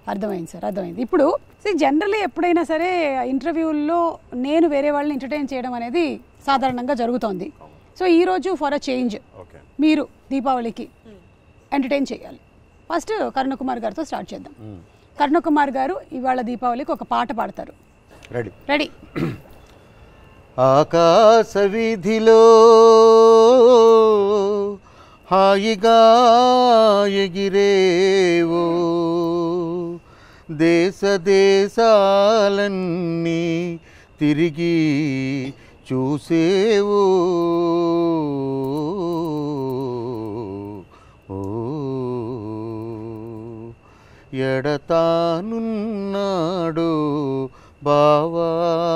అర్థమైంది సార్ అర్థమైంది ఇప్పుడు జనరల్లీ ఎప్పుడైనా సరే ఇంటర్వ్యూల్లో నేను వేరే వాళ్ళని ఎంటర్టైన్ చేయడం అనేది సాధారణంగా జరుగుతోంది సో ఈరోజు ఫర్ అ చేంజ్ ఓకే మీరు దీపావళికి ఎంటర్టైన్ చేయాలి ఫస్ట్ కరుణకుమార్ గారితో స్టార్ట్ చేద్దాం కరుణకుమార్ గారు ఇవాళ దీపావళికి ఒక పాట పాడతారు రెడీ రెడీ ఆకాశ వీధిలో హాయిగా ఎగిరేవో దేశ దేశాలన్నీ తిరిగి చూసేవో ఓ ఎడతానున్నాడు బావా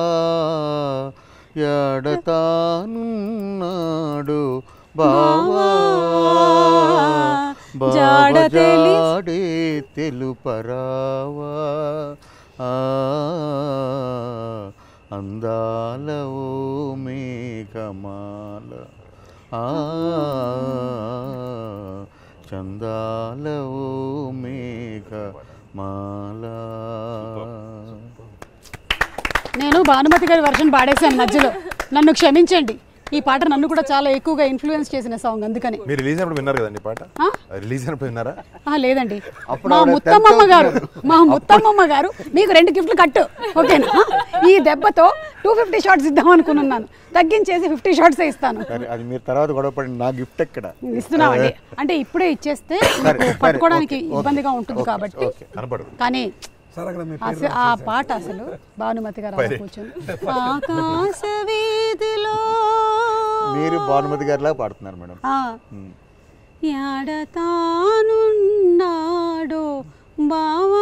ఎడతానున్నాడు బావా జాడ తెలి- బావజాడే తెలుపరావా ఆ, అందాల ఓ మేఘమాల ఆ, చందాల ఓ మేఘమాల నేను భానుమతి గారి వర్షన్ పాడేశాను మధ్యలో నన్ను క్షమించండి ఈ పాట నన్ను కూడా చాలా ఎక్కువగా ఇన్ఫ్లుయెన్స్ చేసిన సాంగ్ అందుకని మీరు రిలీజ్ అయినప్పుడు విన్నారు కదండి ఈ పాట ఆ? రిలీజ్ అయినప్పుడు విన్నారా ఆ, లేదండి అప్పుడు మా ఆవిడ ముత్తమ్మమ్మ tenth గారు మా ముత్తమ్మమ్మ గారు నీకు రెండు గిఫ్ట్లు కట్టు ఓకేనా ఈ దెబ్బతో టూ ఫిఫ్టీ షార్ట్స్ ఇద్దాం అనుకున్నాను తగ్గించేసి ఫిఫ్టీ షార్ట్స్ ఇస్తాను సరే అది మీరు తర్వాత గొడవ పడి నా గిఫ్ట్ ఎక్కడ ఇస్తున్నామండి అంటే ఇప్పుడే ఇచ్చేస్తే సరే, మీకు సరే, పట్టుకోవడానికి ఓకే, ఇబ్బందిగా ఉంటుంది ఓకే, కాబట్టి ఓకే. కనపడదు కానీ సార్ అక్కడ మీ అస- ఆ పాట అసలు భానుమతి గారు అలా కూర్చొని ఆకాశ వీధిలో మీరు భానుమతి గారిలా పాడుతున్నారు మేడం ఆ, ఎడతానున్నాడో బావా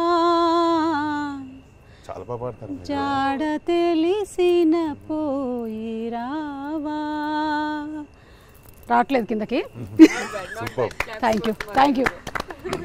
చాలా బాగా పాడతారు మీరు. జాడ తెలిసిన పోయిరావా రావట్లేదు కిందకి super thank you thank you